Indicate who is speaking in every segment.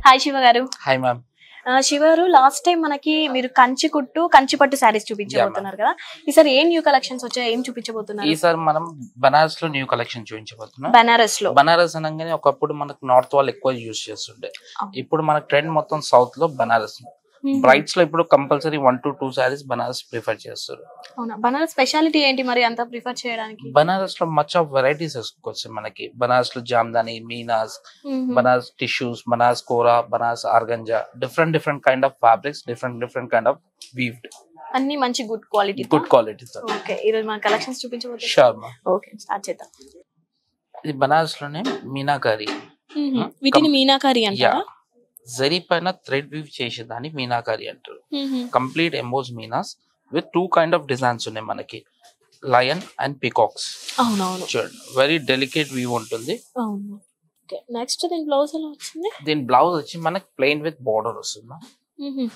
Speaker 1: Hi Shiva గారు
Speaker 2: hi ma'am
Speaker 1: ఆ, శివ గారు లాస్ట్ టైం మనకి మీరు కంచి కుట్టు కంచి పట్టు శారీస్ చూపించబోతున్నారు కదా ఈసారి ఏం న్యూ కలెక్షన్స్ వచ్చాయి ఏం చూపించబోతున్నారు
Speaker 2: ఈసారి మనం బనారస్ లో న్యూ కలెక్షన్ చూపించబోతున్నాం
Speaker 1: బనారస్ లో
Speaker 2: బనారస్ అనగానే ఒకప్పుడు మనకు నార్త్ వాళ్ళు ఎక్కువ యూజ్ చేస్తుండే
Speaker 1: అవును.
Speaker 2: ఇప్పుడు మన ట్రెండ్ మొత్తం సౌత్ లో బనారస్
Speaker 1: మ్మ్.
Speaker 2: బ్రైట్స్ లో ఇప్పుడు compulsory one to two saris Banaras prefer చేస్తారు
Speaker 1: అవునా బనారస్ స్పెషాలిటీ ఏంటి మరి అంత ప్రిఫర్ చేయడానికి
Speaker 2: బనారస్ లో మచ్ ఆఫ్ వెరైటీస్ వస్తాయి మనకి బనారస్ లో Jamdani meenas
Speaker 1: hmm.
Speaker 2: Banaras tissues Banaras kora Banaras organza different different kind of fabrics different different kind of weaved
Speaker 1: అన్ని మంచి good quality
Speaker 2: good quality
Speaker 1: okay ఈ రోజు మన కలెక్షన్స్ చూపించబోతున్నారు
Speaker 2: షూర్ మ్యామ్
Speaker 1: ఓకే స్టార్ట్ చేద్దాం
Speaker 2: ఇది బనారస్ లోనే మీనాకారి
Speaker 1: మ్మ్. వీటిని మీనాకారి
Speaker 2: యా
Speaker 1: అంటారా
Speaker 2: జరీ పైన థ్రెడ్ వీవ్ చేసేదాన్ని మీనాకారి అంటారు
Speaker 1: hmm.
Speaker 2: Complete emboss meenas with two kind of designs ఉన్నాయి మనకి లయన్ అండ్ పికాక్స్
Speaker 1: అవునవును
Speaker 2: చూడండి వెరీ డెలికేట్ వ్యూ ఉంటుంది
Speaker 1: అవును ఓకే నెక్స్ట్ దీని బ్లౌజ్ ఎలా వచ్చింది
Speaker 2: దీని బ్లౌజ్ వచ్చి మనకి ప్లెయిన్ విత్ బార్డర్ వస్తుంది
Speaker 1: మ్మ్.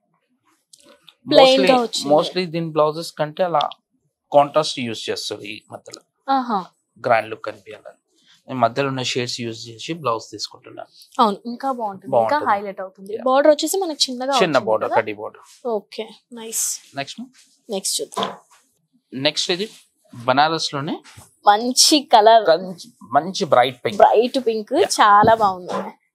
Speaker 1: Plain గా వచ్చింది.
Speaker 2: మోస్ట్లీ దీని బ్లౌజెస్ కంటే అలా కాంట్రాస్ట్ యూస్ చేస్తారు ఈ మధ్యలో
Speaker 1: ఆహా
Speaker 2: గ్రాండ్ లుక్ కనిపించాలని నేను మధ్యలో ఉన్న షేడ్స్ యూస్ చేసి బ్లౌజ్ తీసుకుంటున్నాను
Speaker 1: అవును ఇంకా బాగుంటుంది ఇంకా
Speaker 2: బాగుంటుంది.
Speaker 1: హైలైట్ అవుతుంది
Speaker 2: Yeah.
Speaker 1: బార్డర్ వచ్చేసి మనకి చిన్నగా
Speaker 2: చిన్న
Speaker 1: వచ్చింది
Speaker 2: బార్డర్
Speaker 1: కదా?
Speaker 2: కడ్డీ border
Speaker 1: okay nice
Speaker 2: next
Speaker 1: next చూద్దాం
Speaker 2: నెక్స్ట్ ఇది బనారస్ లోనే
Speaker 1: మంచి కలర్
Speaker 2: మంచి మంచి బ్రైట్ పింక్
Speaker 1: బ్రైట్ పింక్ చాలా బాగుంది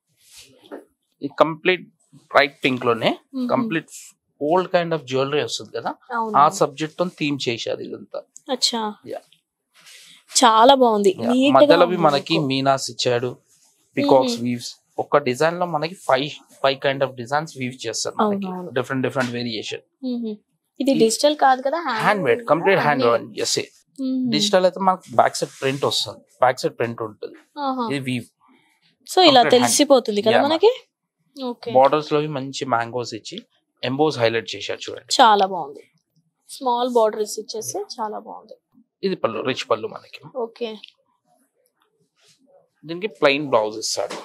Speaker 2: ఈ కంప్లీట్ బ్రైట్ పింక్ లోనే
Speaker 1: Mhm.
Speaker 2: Complete old kind of jewellery వస్తుంది కదా
Speaker 1: అవును
Speaker 2: ఆ సబ్జెక్ట్ తో థీమ్ చేశారు ఇదంతా
Speaker 1: అచ్చా
Speaker 2: Yeah.
Speaker 1: చాలా బాగుంది
Speaker 2: Yeah.
Speaker 1: Neat గా
Speaker 2: మధ్యలో
Speaker 1: ఉంది
Speaker 2: మనకి
Speaker 1: look.
Speaker 2: మీనాస్ ఇచ్చాడు పికాక్స్ వీవ్స్ ఒక డిజైన్ లో మనకి five five kind of designs weave చేస్తారు మనకి
Speaker 1: అవునవును.
Speaker 2: Different different variation
Speaker 1: hmm. ఇది డిజిటల్ కాదు కదా
Speaker 2: handmade complete hand yes
Speaker 1: hmm.
Speaker 2: Digital అయితే మనకి బ్యాక్ సైడ్ ప్రింట్ వస్తుంది బ్యాక్ సైడ్ ప్రింట్ ఉంటుంది
Speaker 1: ఆహా.
Speaker 2: ఇది వీవ్
Speaker 1: సో ఇలా
Speaker 2: complete hand.
Speaker 1: తెలిసిపోతుంది కదా
Speaker 2: Yeah,
Speaker 1: మనకి ఓకే
Speaker 2: బార్డర్స్ లో మంచి మ్యాంగోస్ ఇచ్చి ఎంబోస్ హైలైట్ చేశారు చూడండి
Speaker 1: చాలా బాగుంది స్మాల్ బార్డర్స్ ఇచ్చేసి చాలా బాగుంది
Speaker 2: ఇది పళ్ళు రిచ్ పళ్ళు మనకి
Speaker 1: ఓకే
Speaker 2: దీనికి ప్లెయిన్ బ్లౌజ్ ఇస్తాడు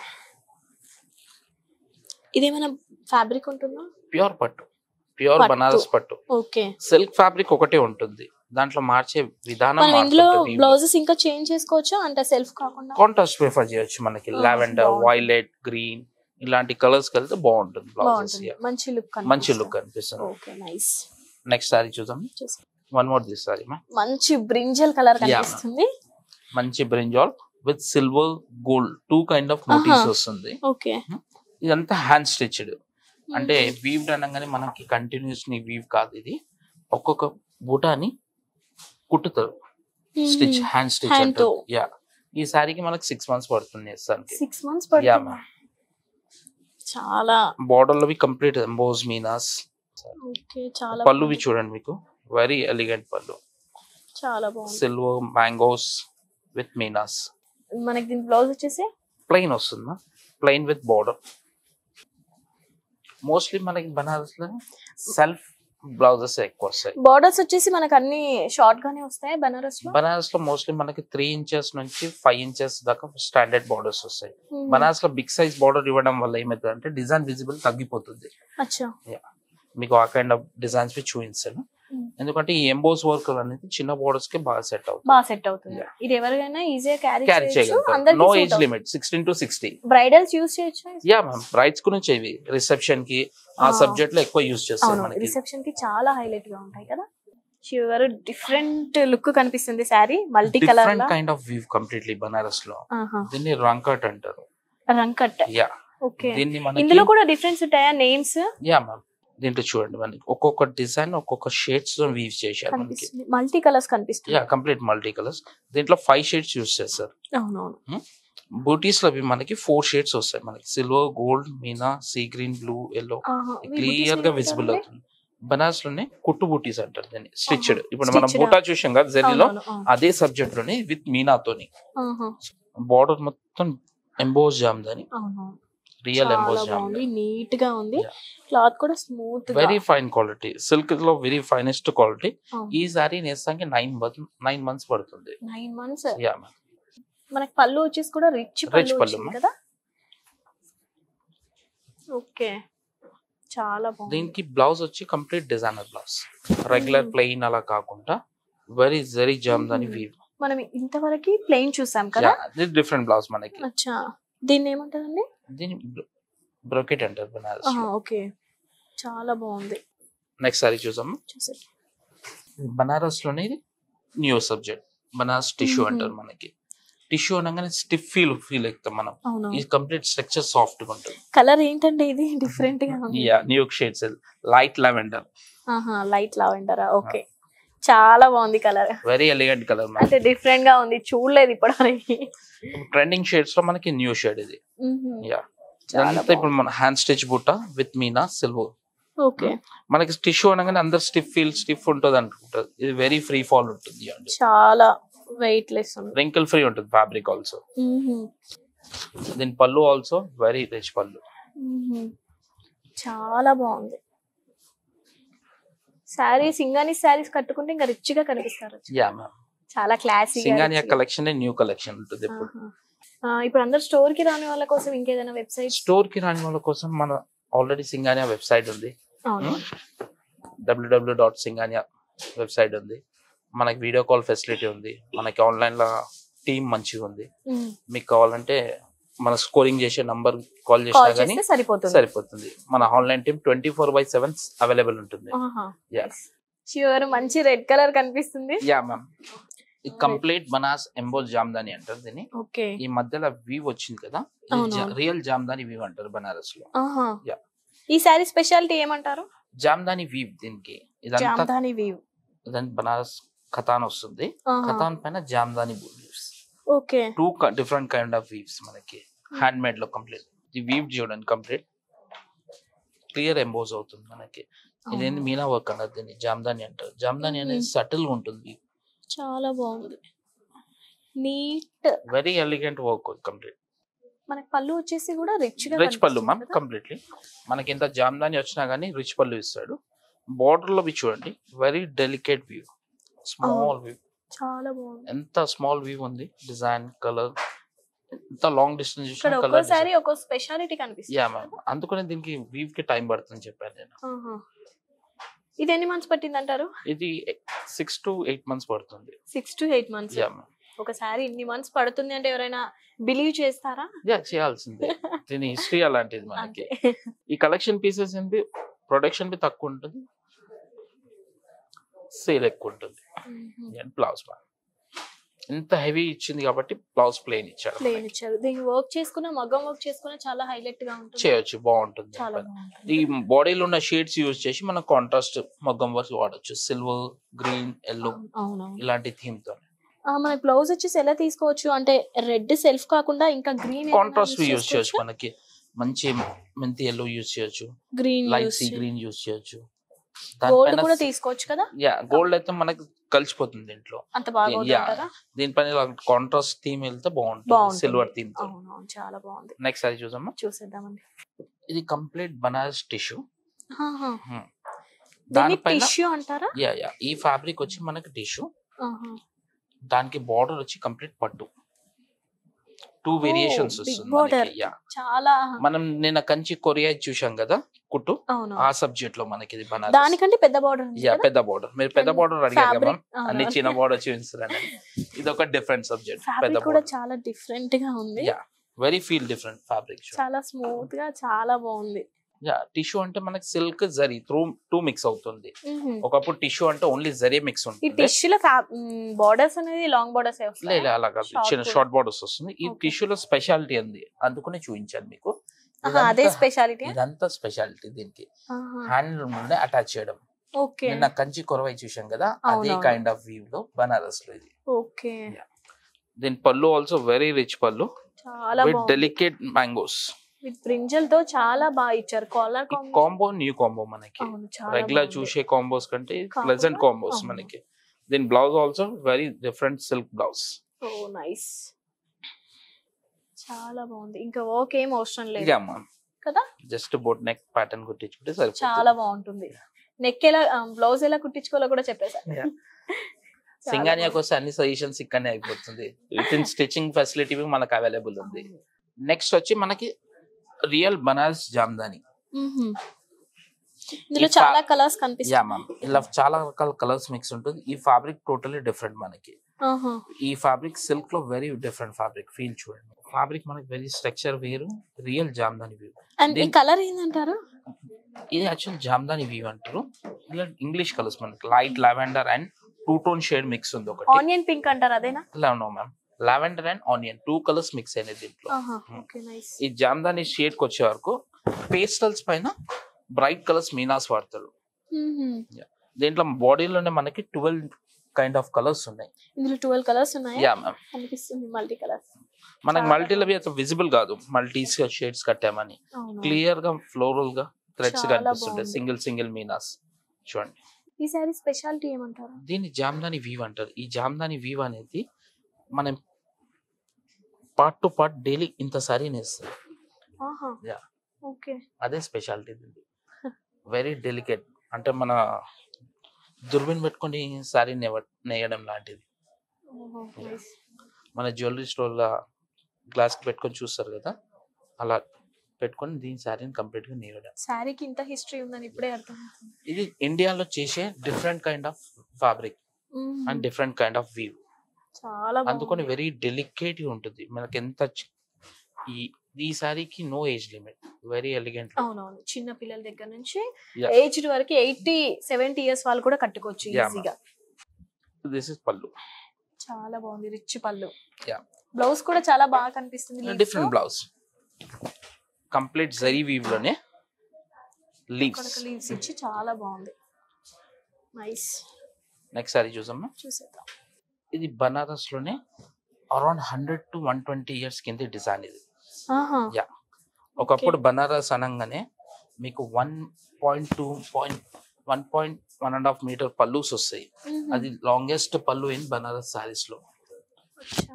Speaker 1: ఇదేమైనా ఫ్యాబ్రిక్ ఉంటుందా
Speaker 2: ప్యూర్ పట్టు ప్యూర్
Speaker 1: పట్టు.
Speaker 2: బనారస్ పట్టు
Speaker 1: ఓకే
Speaker 2: సిల్క్ ఫ్యాబ్రిక్ ఒకటే ఉంటుంది దాంట్లో మార్చే విధానం
Speaker 1: మనం ఇందులో బ్లౌజెస్ ఇంకా చేంజ్ చేసుకోవచ్చా అంటే సెల్ఫ్ కాకుండా
Speaker 2: కాంట్రాస్ట్ ప్రిఫర్ చేయొచ్చు మనకి
Speaker 1: Ah,
Speaker 2: లావెండర్
Speaker 1: బాగుంటుంది.
Speaker 2: వైలెట్ గ్రీన్ ఇలాంటి కలర్స్ కలితే బాగుంటుంది బ్లౌజెస్
Speaker 1: బాగుంటుంది మంచి లుక్
Speaker 2: మంచి లుక్ అనిపిస్తుంది
Speaker 1: ఓకే నైస్
Speaker 2: నెక్స్ట్ సారీ చూద్దాం వన్ మోర్ దిస్ సారీ మా
Speaker 1: మంచి బ్రింజల్ కలర్
Speaker 2: Yeah.
Speaker 1: కనిపిస్తుంది
Speaker 2: మంచి brinjal with silver gold two kind of notice
Speaker 1: Aha.
Speaker 2: వస్తుంది
Speaker 1: ఓకే
Speaker 2: ఇదంతా హ్యాండ్ స్టిచ్డ్ అంటే వీవ్డ్ అనగానే మనకి కంటిన్యూస్ ని వీవ్ కాదు ఇది ఒక్కొక్క బూటాని కుట్టుతారు స్టిచ్ హ్యాండ్ స్టిచ్
Speaker 1: Hand తో.
Speaker 2: యా ఈ సారీకి మనకి సిక్స్ మంత్స్ పడుతుంది వేస్తానికి
Speaker 1: సిక్స్ మంత్స్
Speaker 2: యా
Speaker 1: పడుతుంది
Speaker 2: మ్యామ్
Speaker 1: చాలా
Speaker 2: బార్డర్ లో కంప్లీట్ ఎంబోస్ మీనాస్
Speaker 1: ఓకే చాలా
Speaker 2: పళ్ళువి
Speaker 1: బాగుంది.
Speaker 2: చూడండి మీకు వెరీ ఎలిగెంట్ పళ్ళు
Speaker 1: చాలా బాగుంది
Speaker 2: సిల్వర్ మ్యాంగోస్ విత్ మీనాస్
Speaker 1: మనకి దీని బ్లౌజ్ వచ్చేసి
Speaker 2: ప్లెయిన్ వస్తుందా ప్లెయిన్ విత్ బార్డర్ మోస్ట్లీ మనకి బనారస్ లో సెల్ఫ్ బ్లౌజెస్ ఎక్కువ వస్తాయి
Speaker 1: బార్డర్స్ వచ్చేసి మనకు అన్ని షార్ట్ గానే వస్తాయి బనారస్ లో
Speaker 2: బనారస్ లో మోస్ట్లీ మనకి త్రీ ఇంచెస్ నుంచి ఫైవ్ ఇంచెస్ దాకా స్టాండర్డ్ బార్డర్స్ వస్తాయి
Speaker 1: మ్మ్.
Speaker 2: బనారస్ లో బిగ్ సైజ్ బార్డర్ ఇవ్వడం వల్ల ఏమవుతుంది అంటే డిజైన్ విజిబుల్ తగ్గిపోతుంది
Speaker 1: అచ్చా
Speaker 2: మీకు ఆ కైండ్ ఆఫ్ డిజైన్స్ వి చూపించాను
Speaker 1: Hmm.
Speaker 2: ఎందుకంటే ఈ ఎంబోస్ వర్క్ అనేది చిన్న బోర్డర్స్ కి బాగా సెట్ అవుతుంది
Speaker 1: బాగా సెట్ అవుతుంది
Speaker 2: Yeah.
Speaker 1: ఇది ఎవరికైనా ఈజీగా క్యారీ
Speaker 2: క్యారీ
Speaker 1: చేయొచ్చు
Speaker 2: చేయగలుగుతారు నో ఏజ్
Speaker 1: అందరికి
Speaker 2: limit sixteen to sixty
Speaker 1: bridals use చేయొచ్చు
Speaker 2: యా మ్యామ్ బ్రైట్స్ గురించి ఇవి రిసెప్షన్ కి ఆ
Speaker 1: Ah.
Speaker 2: సబ్జెక్ట్ లో ఎక్కువ యూస్ చేస్తారు
Speaker 1: అవును
Speaker 2: మనకి
Speaker 1: రిసెప్షన్ కి చాలా హైలైట్ గా ఉంటాయి కదా శివ గారు డిఫరెంట్ లుక్ కనిపిస్తుంది sari multi colour
Speaker 2: different kind of view completely Banaras లో
Speaker 1: ఆహా
Speaker 2: దీన్ని రంకట్ అంటారు
Speaker 1: రంకట్
Speaker 2: యా
Speaker 1: ఓకే
Speaker 2: దీన్ని మనకి
Speaker 1: ఇందులో కూడా డిఫరెన్స్ ఉంటాయా నేమ్స్
Speaker 2: యా మ్యామ్ దీంట్లో చూడండి మనకి ఒక్కొక్క డిజైన్ ఒక్కొక్క షేడ్స్ తో వీవ్ చేశారు మనకి
Speaker 1: కనిపిస్తుంది మల్టీ కలర్స్ కనిపిస్తుంది
Speaker 2: యా కంప్లీట్ మల్టీ కలర్స్ దీంట్లో ఫైవ్ షేడ్స్ యూస్ చేస్తారు
Speaker 1: అవునవును
Speaker 2: బూటీస్ లో అవి మనకి ఫోర్ షేడ్స్ వస్తాయి మనకి silver gold meena sea green blue yellow
Speaker 1: ఆహా. మీ
Speaker 2: క్లియర్
Speaker 1: boutique
Speaker 2: గా
Speaker 1: name
Speaker 2: విజిబుల్
Speaker 1: ఏంటండి?
Speaker 2: అవుతుంది బనారస్ లోనే కుట్టు బూటీస్ అంటారు దీన్ని స్టిచ్డ్
Speaker 1: ఆహా.
Speaker 2: ఇప్పుడు మనం
Speaker 1: Stitched.
Speaker 2: బూటా చూసాం కదా జరీలో
Speaker 1: అవునవును, అవును.
Speaker 2: అదే సబ్జెక్ట్ లోనే విత్ మీనాతోని
Speaker 1: ఆహా.
Speaker 2: బార్డర్ మొత్తం ఎంబోజ్ జామ్దని
Speaker 1: అవునవును.
Speaker 2: రియల్
Speaker 1: చాలా
Speaker 2: ఎంబోజ్ జామ్
Speaker 1: బాగుంది నీట్ గా ఉంది
Speaker 2: Yeah.
Speaker 1: క్లాత్ కూడా స్మూత్ గా
Speaker 2: వెరీ ఫైన్ క్వాలిటీ సిల్క్ లో వెరీ ఫైనెస్ట్ క్వాలిటీ
Speaker 1: అవును.
Speaker 2: ఈ సారీ నేస్తానికి నైన్ నైన్ మంత్స్ పడుతుంది
Speaker 1: నైన్ మంత్స్
Speaker 2: యా మ్యామ్
Speaker 1: మనకి పళ్ళు వచ్చేసి కూడా రిచ్ పళ్ళు
Speaker 2: పళ్ళు,
Speaker 1: వచ్చింది
Speaker 2: మా.
Speaker 1: కదా ఓకే చాలా బాగుంది
Speaker 2: దీనికి బ్లౌజ్ వచ్చి complete designer blouse regular
Speaker 1: Mhm.
Speaker 2: Plain అలా కాకుండా very zari Jamdani
Speaker 1: Mhm.
Speaker 2: Weave
Speaker 1: మనం ఇంతవరకు ప్లెయిన్ చూసాం కదా
Speaker 2: డిఫరెంట్ బ్లౌజ్ మనకి
Speaker 1: అచ్చా దీన్ని ఏమంటారండి
Speaker 2: దీని బ్రోకెట్ అంటారు బనారస్
Speaker 1: ఓకే చాలా బాగుంది
Speaker 2: నెక్స్ట్ సారీ చూసాము
Speaker 1: చూసి
Speaker 2: బనారస్ లోనే ఇది new subject Banaras tissue
Speaker 1: Mhm.
Speaker 2: అంటారు మనకి టిష్యూ అనగానే స్టిఫ్ ఫీల్ ఫీల్ అవుతాం మనం
Speaker 1: అవును
Speaker 2: ఈ కంప్లీట్ స్ట్రక్చర్ సాఫ్ట్ గా ఉంటుంది
Speaker 1: కలర్ ఏంటంటే ఇది డిఫరెంట్ గా ఉంది
Speaker 2: yeah new shades light lavender
Speaker 1: ఆహా లైట్ లావెండరా ఓకే చాలా బాగుంది కలర్
Speaker 2: వెరీ ఎలిగెంట్ కలర్
Speaker 1: అంటే డిఫరెంట్ గా ఉంది చూడలేదు ఇప్పటివరకు
Speaker 2: ట్రెండింగ్ షేడ్స్ లో మనకి న్యూ షేడ్ ఇది యా
Speaker 1: చాలా
Speaker 2: ఇదంతా ఇప్పుడు మన hand stitch butta with meena silver
Speaker 1: okay
Speaker 2: మనకి టిష్యూ అనగానే అందరు స్టిఫ్ ఫీల్ స్టిఫ్ ఉంటుంది అనుకుంటారు ఇది వెరీ ఫ్రీ ఫాల్ ఉంటుంది అండి
Speaker 1: చాలా వెయిట్ లెస్ ఉంది
Speaker 2: రింకిల్ ఫ్రీ ఉంటుంది ఫ్యాబ్రిక్ ఆల్సో
Speaker 1: మ్మ్.
Speaker 2: దీని పళ్ళు ఆల్సో వెరీ రిచ్ పళ్ళు
Speaker 1: మ్మ్. చాలా బాగుంది శారీ సింగాని శారీస్ కట్టుకుంటే ఇంకా రిచ్ గా కనిపిస్తారు
Speaker 2: యా మ్యామ్
Speaker 1: చాలా classy
Speaker 2: Singhania collection new collection ఉంటుంది ఇప్పుడు
Speaker 1: ఇప్పుడు అందరు స్టోర్ కి రాని వాళ్ళ కోసం ఇంకేదైనా వెబ్సైట్
Speaker 2: స్టోర్ కి రాని వాళ్ళ కోసం మన ఆల్రెడీ సింగానియా వెబ్సైట్ ఉంది
Speaker 1: అవును
Speaker 2: డబ్ల్యూడబ్ల్యూ డాట్ సింగానియా వెబ్సైట్ ఉంది మనకి వీడియో కాల్ ఫెసిలిటీ ఉంది మనకి ఆన్లైన్ లో టీమ్ మంచిగా ఉంది
Speaker 1: మ్మ్.
Speaker 2: మీకు కావాలంటే మన స్కోరింగ్ చేసే నంబర్ కాల్ చేసినా
Speaker 1: కాల్
Speaker 2: కానీ
Speaker 1: చేస్తే సరిపోతుంది
Speaker 2: సరిపోతుంది మన online team twenty four by seven available ఉంటుంది Yeah.
Speaker 1: ష్యూర్ మంచి రెడ్ కలర్ కనిపిస్తుంది
Speaker 2: యా మ్యామ్ ఈ కంప్లీట్ బనాస్ ఎంబోల్ జామ్దాని అంటారు దీన్ని
Speaker 1: ఓకే
Speaker 2: ఈ మధ్యలో వీవ్ వచ్చింది కదా
Speaker 1: అవును.
Speaker 2: రియల్ జామ్దాని వీవ్ అంటారు బనారస్ లో
Speaker 1: ఆహా
Speaker 2: Yeah.
Speaker 1: ఈ శారీ స్పెషాలిటీ ఏమంటారు
Speaker 2: జామ్దాని వీవ్ దీనికి ఇదంతా
Speaker 1: జామ్దాని వీవ్
Speaker 2: ఇదంతా బనారస్ ఖతాన్ వస్తుంది ఖతాన్ పైన jamdani weaves
Speaker 1: okay
Speaker 2: two different kind of weaves మనకి హ్యాండ్ మేడ్ లో కంప్లీట్ ఈ వీవ్ చూడండి కంప్లీట్ క్లియర్ ఎంబోజ్ అవుతుంది మనకి ఇదేంటి మీనా వర్క్ అన్నది దీన్ని జామ్దాని అంటారు జామ్దాని అనేది
Speaker 1: Mhm.
Speaker 2: సటిల్ గా ఉంటుంది
Speaker 1: చాలా బాగుంది neat
Speaker 2: very elegant work complete
Speaker 1: మనకి పళ్ళు వచ్చేసి కూడా రిచ్ గా
Speaker 2: రిచ్ పళ్ళు మ్యామ్ కంప్లీట్లీ మనకి ఇంత జామ్దాని వచ్చినా గానీ రిచ్ పళ్ళు ఇస్తాడు బార్డర్ లో చూడండి very delicate view small view
Speaker 1: చాలా బాగుంది
Speaker 2: ఎంత స్మాల్ వ్యూ ఉంది డిజైన్ కలర్ ఎంత లాంగ్ డిస్టెన్స్
Speaker 1: ఇక్కడ
Speaker 2: చూసినా
Speaker 1: ఒక్కో
Speaker 2: కలర్
Speaker 1: శారీ ఒక్కో స్పెషాలిటీ కనిపిస్తుంది
Speaker 2: యా మ్యామ్ అందుకనే దీనికి వీవ్ కి టైం పడుతుంది చెప్పాను నేను
Speaker 1: ఆహా. ఇది ఎన్ని మంత్స్ పట్టింది అంటారు
Speaker 2: ఇది సిక్స్ టు ఎయిట్ మంత్స్ పడుతుంది
Speaker 1: six to eight months
Speaker 2: yeah ma'am
Speaker 1: ఒక శారీ ఇన్ని మంత్స్ పడుతుంది అంటే ఎవరైనా బిలీవ్ చేస్తారా
Speaker 2: యా చేయాల్సిందే దీని హిస్టరీ అలాంటిది మనకి
Speaker 1: అంతే
Speaker 2: ఈ కలెక్షన్ పీసెస్ ఏంటి ప్రొడక్షన్ బి తక్కువ ఉంటుంది సేల్ ఎక్కువ ఉంటుంది బ్లౌజ్ ఇంత హెవీ ఇచ్చింది కాబట్టి బ్లౌజ్ ప్లేన్ ఇచ్చాడు
Speaker 1: ప్లేన్ ఇచ్చారు దీనికి వర్క్ చేసుకున్న మగ్గం వర్క్ చేసుకున్న చాలా హైలైట్ గా ఉంటుంది
Speaker 2: చేయొచ్చు బాగుంటుంది
Speaker 1: చాలా
Speaker 2: దీనిపైన.
Speaker 1: బాగుంటుంది
Speaker 2: ఈ బాడీలో ఉన్న షేడ్స్ యూజ్ చేసి మనం కాంట్రాస్ట్ మగ్గం వర్క్ వాడచ్చు సిల్వర్ గ్రీన్ ఎల్లో
Speaker 1: అవునవును
Speaker 2: ఇలాంటి థీమ్ తో
Speaker 1: మన బ్లౌజ్ వచ్చేసి ఎలా తీసుకోవచ్చు అంటే రెడ్ సెల్ఫ్ కాకుండా ఇంకా గ్రీన్
Speaker 2: కాంట్రాస్ట్ యూజ్ చేయొచ్చు మనకి మంచి మెంతి ఎల్లో యూజ్ చేయొచ్చు
Speaker 1: green
Speaker 2: light sea green use చేయొచ్చు
Speaker 1: గోల్డ్
Speaker 2: దానిపైన
Speaker 1: కూడా తీసుకోవచ్చు కదా
Speaker 2: యా గోల్డ్ అయితే మనకి కలిసిపోతుంది దీంట్లో
Speaker 1: అంత బాగా
Speaker 2: Yeah.
Speaker 1: అవుతుంటారా
Speaker 2: దీనిపైన కాంట్రాస్ట్ థీమ్ వెళ్తే బాగుంటుంది
Speaker 1: బాగుంటుంది.
Speaker 2: సిల్వర్ థీమ్ తో
Speaker 1: అవునవును చాలా బాగుంది
Speaker 2: నెక్స్ట్ అది చూసామా
Speaker 1: చూసేద్దామండి
Speaker 2: ఇది కంప్లీట్ బనారస్ టిష్యూ
Speaker 1: ఆహా. దీన్ని
Speaker 2: దానిపైన
Speaker 1: టిష్యూ అంటారా
Speaker 2: యా యా ఈ ఫ్యాబ్రిక్ వచ్చి మనకి టిష్యూ
Speaker 1: ఆహా.
Speaker 2: దానికి బార్డర్ వచ్చి కంప్లీట్ పట్టు టూ వేరియేషన్స్
Speaker 1: big
Speaker 2: వస్తుంది
Speaker 1: border.
Speaker 2: మనకి. Yeah.
Speaker 1: చాలా
Speaker 2: మనం నిన్న కంచి కొరియా చూసాం కదా కుట్టు
Speaker 1: అవును
Speaker 2: ఆ సబ్జెక్ట్ లో మనకి ఇది బనారస్
Speaker 1: దానికంటే పెద్ద బార్డర్
Speaker 2: యా పెద్ద బార్డర్ మీరు పెద్ద బార్డర్ అడిగారు కదా
Speaker 1: ఫ్యాబ్రిక్
Speaker 2: అన్ని చిన్న బార్డర్ చూపిస్తారని ఇది ఒక డిఫరెంట్ సబ్జెక్ట్ పెద్ద
Speaker 1: ఫ్యాబ్రిక్ కూడా
Speaker 2: బార్డర్
Speaker 1: చాలా డిఫరెంట్ గా ఉంది
Speaker 2: yeah very feel different fabric
Speaker 1: చాలా స్మూత్ గా చాలా బాగుంది
Speaker 2: యా టిష్యూ అంటే మనకి silk zari through two mix అవుతుంది
Speaker 1: మ్మ్.
Speaker 2: ఒకప్పుడు టిష్యూ అంటే ఓన్లీ జరీ మిక్స్
Speaker 1: ఈ
Speaker 2: ఉంటుంది
Speaker 1: టిష్యూలో బార్డర్స్ అనేది లాంగ్ బార్డర్స్
Speaker 2: లేదు అలా కాదు
Speaker 1: Short
Speaker 2: చిన్న
Speaker 1: కూడా.
Speaker 2: షార్ట్ బార్డర్స్ వస్తుంది ఈ
Speaker 1: Okay.
Speaker 2: టిష్యూలో స్పెషాలిటీ ఉంది అందుకనే చూపించాను మీకు
Speaker 1: అదే
Speaker 2: ఇదంతా-
Speaker 1: స్పెషాలిటీ
Speaker 2: ఇదంతా స్పెషాలిటీ దీనికి హ్యాండ్ నుండి అటాచ్ చేయడం
Speaker 1: ఓకే
Speaker 2: నిన్న కంచి కొరవై చూసాం కదా అదే
Speaker 1: అవునవును.
Speaker 2: కైండ్ ఆఫ్ వ్యూ లో బనారస్ లో ఇది
Speaker 1: ఓకే
Speaker 2: దీని పళ్ళు ఆల్సో వెరీ రిచ్ పళ్ళు
Speaker 1: చాలా
Speaker 2: విత్
Speaker 1: బాగుంది
Speaker 2: డెలికేట్ మ్యాంగోస్
Speaker 1: విత్ బ్రింజల్ తో చాలా బాగా ఇచ్చారు కాలర్
Speaker 2: కాంబో న్యూ కాంబో మనకి
Speaker 1: అవును చాలా
Speaker 2: రెగ్యులర్
Speaker 1: బాగుంది.
Speaker 2: చూసే కాంబోస్ కంటే
Speaker 1: కాంబో
Speaker 2: ప్లెజెంట్ కాంబోస్
Speaker 1: అవును.
Speaker 2: మనకి దీని blouse also very different silk blouse
Speaker 1: oh nice చాలా బాగుంది ఇంకా వర్క్ ఏం అవసరం లేదు
Speaker 2: యా మ్యామ్
Speaker 1: కదా
Speaker 2: జస్ట్ బోట్ నెక్ ప్యాటర్న్ కుట్టించుకుంటే సరిపోతుంది
Speaker 1: చాలా బాగుంటుంది నెక్ ఎలా బ్లౌజ్ ఎలా కుట్టించుకోవాలో కూడా చెప్పేశారు
Speaker 2: Yeah.
Speaker 1: చాలా
Speaker 2: సింగానియాకి వస్తే అన్ని సజెషన్స్ ఇక్కడనే అయిపోతుంది విత్ ఇన్ స్టిచ్చింగ్ ఫెసిలిటీ మనకు అవైలబుల్ ఉంది
Speaker 1: బాగుంది.
Speaker 2: నెక్స్ట్ వచ్చి మనకి రియల్ బనారస్ జామ్దాని
Speaker 1: మ్మ్. ఇందులో
Speaker 2: ఈ ఫా-
Speaker 1: చాలా కలర్స్
Speaker 2: యా
Speaker 1: కనిపిస్తాయి
Speaker 2: మ్యామ్ ఇలా చాలా రకాల కలర్స్ మిక్స్ ఉంటుంది ఈ ఫ్యాబ్రిక్ టోటలీ డిఫరెంట్ మనకి
Speaker 1: ఆహా.
Speaker 2: ఈ ఫ్యాబ్రిక్ సిల్క్ లో వెరీ డిఫరెంట్ ఫ్యాబ్రిక్ ఫీల్ చూడండి ఫ్యాబ్రిక్ మనకి వెరీ స్ట్రక్చర్ వేరు రియల్ జామ్దాని వ్యూ
Speaker 1: అండ్ ఈ
Speaker 2: దీని-
Speaker 1: కలర్ ఏంటంటారు
Speaker 2: ఇది యాక్చువల్ జామ్దాని వ్యూ అంటారు ఇలా ఇంగ్లీష్ కలర్స్ మనకి light lavender and two tone shade mix ఉంది ఒకటి
Speaker 1: ఆనియన్ పింక్ అంటారు అదేనా
Speaker 2: ఇలా ఉన్నాం ma'am lavender and onion two colours mix అయినాయి దీంట్లో
Speaker 1: ఓకే నైస్
Speaker 2: ఈ జామ్దాని షేడ్ కి వచ్చే వరకు పేస్టల్స్ పైన బ్రైట్ కలర్స్ మీనాస్ వాడతారు దీంట్లో బాడీలోనే మనకి ట్వెల్వ్ కైండ్ ఆఫ్ కలర్స్ ఉన్నాయి
Speaker 1: ఇందులో ట్వెల్వ్ కలర్స్ ఉన్నాయి
Speaker 2: యా మ్యామ్
Speaker 1: కనిపిస్తుంది మల్టీ కలర్స్
Speaker 2: మనకి
Speaker 1: చాలా
Speaker 2: మల్టీలో విజిబుల్ కాదు మల్టీస్ షేడ్స్ కట్టామని
Speaker 1: అవును
Speaker 2: క్లియర్ గా ఫ్లోరల్ గా థ్రెడ్స్
Speaker 1: చాలా
Speaker 2: కనిపిస్తుంటాయి
Speaker 1: బాగుంది.
Speaker 2: సింగిల్ సింగిల్ మీనాస్ చూడండి
Speaker 1: ఈ సారీ స్పెషాలిటీ ఏమంటారు
Speaker 2: దీన్ని జామ్దాని వీవ్ అంటారు ఈ జామ్దాని వీవ్ అనేది మనం పార్ట్ టు పార్ట్ డైలీ ఇంత సారీ నేస్తారు
Speaker 1: ఆహా
Speaker 2: Yeah.
Speaker 1: ఓకే
Speaker 2: అదే స్పెషాలిటీ దీన్ని వెరీ డెలికేట్ అంటే మన దుర్బిన్ పెట్టుకొని సారీ నేయడం లాంటిది
Speaker 1: నైస్
Speaker 2: మన జ్యువెలరీ స్టోర్లో గ్లాస్ పెట్టుకొని చూస్తారు కదా అలా పెట్టుకొని దీని శారీని కంప్లీట్ గా నేయడం
Speaker 1: శారీకి ఇంత హిస్టరీ ఉందని ఇప్పుడే అర్థం
Speaker 2: ఇది ఇండియాలో చేసే different kind of fabric and different kind of view
Speaker 1: చాలా
Speaker 2: అందుకని
Speaker 1: బాగుంది.
Speaker 2: వెరీ డెలికేట్ గా ఉంటుంది మనకి ఎంత చి- ఈ ఈ సారీకి no age limit very elegant
Speaker 1: అవునవును చిన్న పిల్లల దగ్గర నుంచి
Speaker 2: Yeah.
Speaker 1: ఏజ్డ్ వరకు ఎయిటీ సెవెంటీ ఇయర్స్ వాళ్ళు కూడా కట్టుకోవచ్చు
Speaker 2: Yeah,
Speaker 1: ఈజీగా
Speaker 2: దిస్ ఇస్ పళ్ళు
Speaker 1: చాలా బాగుంది రిచ్ పళ్ళు
Speaker 2: Yeah.
Speaker 1: బ్లౌజ్ కూడా చాలా బాగా కనిపిస్తుంది leaves
Speaker 2: డిఫరెంట్
Speaker 1: తో.
Speaker 2: బ్లౌజ్ కంప్లీట్ జరీ వీవ్ లోనే
Speaker 1: ఇక్కడ
Speaker 2: లీవ్స్
Speaker 1: లీవ్స్ ఇచ్చి చాలా బాగుంది నైస్
Speaker 2: నెక్స్ట్ సారీ చూసమ్మా
Speaker 1: చూసేద్దాం
Speaker 2: ఇది బనారస్ లోనే around hundred to one twenty years కింద డిజైన్ ఇది
Speaker 1: ఆహా
Speaker 2: యా ఒకప్పుడు బనారస్ అనగానే మీకు one point two point one point one and half metre pallus వస్తాయి
Speaker 1: మ్మ్.
Speaker 2: అది లాంగెస్ట్ పళ్ళు ఇన్ బనారస్ సారీస్ లో
Speaker 1: అచ్చా.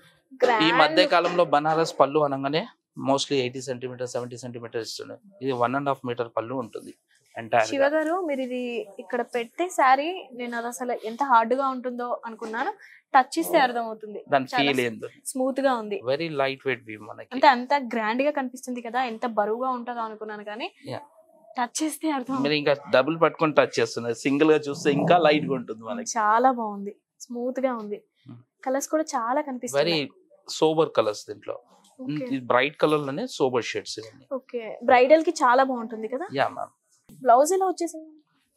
Speaker 2: ఈ
Speaker 1: Grand.
Speaker 2: మధ్య కాలంలో బనారస్ పళ్ళు అనగానే mostly eighty centimetre seventy centimetre ఇస్తున్నాయి ఇది వన్ అండ్ హాఫ్ మీటర్ పళ్ళు ఉంటుంది ఎంటైర్
Speaker 1: శివ గారు మీరు ఇది ఇక్కడ పెడితే శారీ నేను అది అసలు ఎంత హార్డ్ గా ఉంటుందో అనుకున్నాను టచ్ ఇస్తే అర్థమవుతుంది
Speaker 2: దాని
Speaker 1: చాలా
Speaker 2: ఫీల్ ఏందో
Speaker 1: స్మూత్ గా ఉంది
Speaker 2: వెరీ లైట్ వెయిట్ వ్యూ మనకి
Speaker 1: అంటే అంత గ్రాండ్ గా కనిపిస్తుంది కదా ఎంత బరువుగా ఉంటుందో అనుకున్నాను కానీ
Speaker 2: Yeah.
Speaker 1: టచ్ చేస్తే అర్థం
Speaker 2: మీరు ఇంకా డబుల్ పట్టుకొని టచ్ చేస్తున్నారు సింగిల్ గా చూస్తే ఇంకా లైట్ గా ఉంటుంది మనకి
Speaker 1: చాలా బాగుంది స్మూత్ గా ఉంది
Speaker 2: Hmm.
Speaker 1: కలర్స్ కూడా చాలా
Speaker 2: వెరీ
Speaker 1: కనిపిస్తుంది
Speaker 2: సోబర్ కలర్స్ దీంట్లో ఇది బ్రైట్ కలర్ లోనే సోబర్ షేడ్స్ ఇవన్నీ
Speaker 1: ఓకే బ్రైడల్ కి చాలా బాగుంటుంది కదా
Speaker 2: యా మ్యామ్
Speaker 1: బ్లౌజ్ ఎలా వచ్చేసింది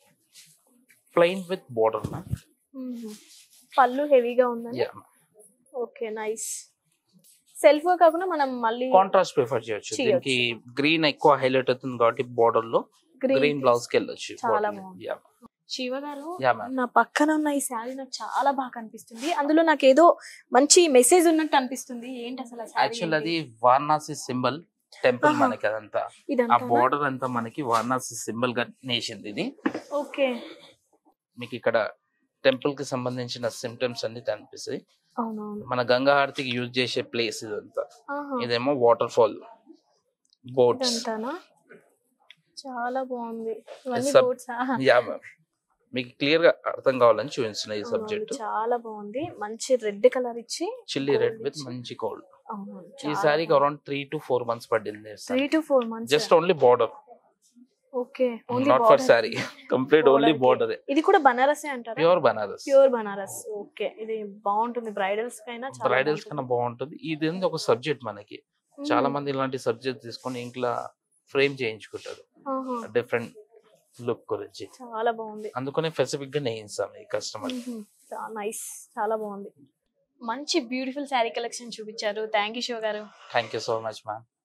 Speaker 2: plain with border ma'am
Speaker 1: hmm. Pallu హెవీగా ఉందండి
Speaker 2: యా
Speaker 1: ఓకే నైస్ సెల్ఫ్ గా కాకుండా మనం మళ్ళీ
Speaker 2: కాంట్రాస్ట్ ప్రిఫర్ చేయొచ్చు
Speaker 1: చేయొచ్చు.
Speaker 2: దీనికి గ్రీన్ ఎక్కువ హైలైట్ అవుతుంది కాబట్టి బోర్డర్ లో గ్రీన్
Speaker 1: గ్రీన్
Speaker 2: బ్లౌజ్ కి వెళ్ళొచ్చు
Speaker 1: చాలా
Speaker 2: border.
Speaker 1: బాగుంది.
Speaker 2: Yeah.
Speaker 1: శివ గారు
Speaker 2: Yeah, ma'am.
Speaker 1: నా పక్కన ఉన్న ఈ శారీ నాకు చాలా బాగా కనిపిస్తుంది అందులో నాకు ఏదో మంచి మెసేజ్ ఉన్నట్టు అనిపిస్తుంది ఏంటి అసలు ఆ saree
Speaker 2: యాక్చువల్
Speaker 1: ఏంటి?
Speaker 2: అది వారణాసి సింబల్ టెంపుల్
Speaker 1: ఆహా.
Speaker 2: మనకి అదంతా ఆ
Speaker 1: ఇదంతా
Speaker 2: బోర్డర్ అంతా మనకి వారణాసి సింబల్ గా నేసింది ఇది
Speaker 1: ఓకే
Speaker 2: మీకు ఇక్కడ టెంపుల్ కి సంబంధించిన సిమ్టమ్స్ అన్ని కనిపిస్తాయి
Speaker 1: అవునవును
Speaker 2: మన గంగా హారతికి యూజ్ చేసే ప్లేస్ ఇదంతా
Speaker 1: ఆహా.
Speaker 2: ఇదేమో వాటర్ ఫాల్ బోట్స్
Speaker 1: ఇదంతానా చాలా బాగుంది ఇవన్నీ
Speaker 2: sub-
Speaker 1: boats ఆ?
Speaker 2: యా మ్యామ్ మీకు క్లియర్ గా అర్థం కావాలని చూపిస్తున్నా ఈ
Speaker 1: అవునవును,
Speaker 2: సబ్జెక్ట్
Speaker 1: చాలా బాగుంది మంచి రెడ్ కలర్ ఇచ్చి
Speaker 2: చిల్లీ
Speaker 1: Gold
Speaker 2: రెడ్ విత్
Speaker 1: ఇచ్చి.
Speaker 2: మంచి కోల్డ్
Speaker 1: అవునవును,
Speaker 2: ఈ
Speaker 1: చాలా
Speaker 2: సారీకి
Speaker 1: బాగుంది.
Speaker 2: Around three to four months పడింది
Speaker 1: three to four months
Speaker 2: just only border
Speaker 1: okay only
Speaker 2: not for sari complete only
Speaker 1: Border
Speaker 2: border
Speaker 1: ఇది కూడా బనారసే అంటారా
Speaker 2: pure Banaras
Speaker 1: pure Banaras okay ఇది బాగుంటుంది బ్రైడల్స్ కైనా చాలా
Speaker 2: బ్రైడల్స్ కన్నా
Speaker 1: బాగుంటుంది.
Speaker 2: బాగుంటుంది ఇది ఏంది ఒక సబ్జెక్ట్ మనకి చాలా
Speaker 1: మ్మ్.
Speaker 2: మంది ఇలాంటి సబ్జెక్ట్ తీసుకొని ఇంట్లో ఫ్రేమ్ చేయించుకుంటారు
Speaker 1: ఆహా,
Speaker 2: డిఫరెంట్ లుక్ గురించి
Speaker 1: చాలా బాగుంది
Speaker 2: అందుకనే స్పెసిఫిక్ గా నేయిస్తాం ఈ కస్టమర్
Speaker 1: నైస్ చాలా బాగుంది మంచి బ్యూటిఫుల్ శారీ కలెక్షన్ చూపించారు thank you Shiva garu
Speaker 2: thank you so much ma'am